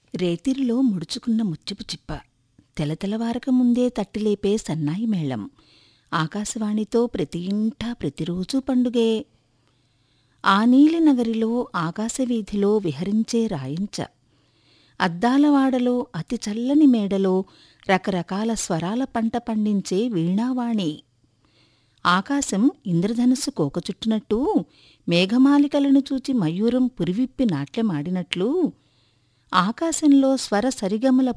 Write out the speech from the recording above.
రేతిరిలో ముడుచుకున్న ముత్యపు చిప్ప తెలతెలవారక ముందే తట్టిలేపే సన్నాయి మేళం ఆకాశవాణితో ప్రతి ఇంటా ప్రతిరోజూ పండుగే ఆ నీలినగరిలో ఆకాశవీధిలో విహరించే రాయించ అద్దాలవాడలో అతి చల్లని మేడలో రకరకాల స్వరాల పంట పండించే వీణావాణి ఆకాశం ఇంద్రధనుస్సు కోకచుట్టునట్టు మేఘమాలికలను చూచి మయూరం పురివిప్పి నాట్యమాడినట్లు ఆకాశంలో స్వర సరిగమల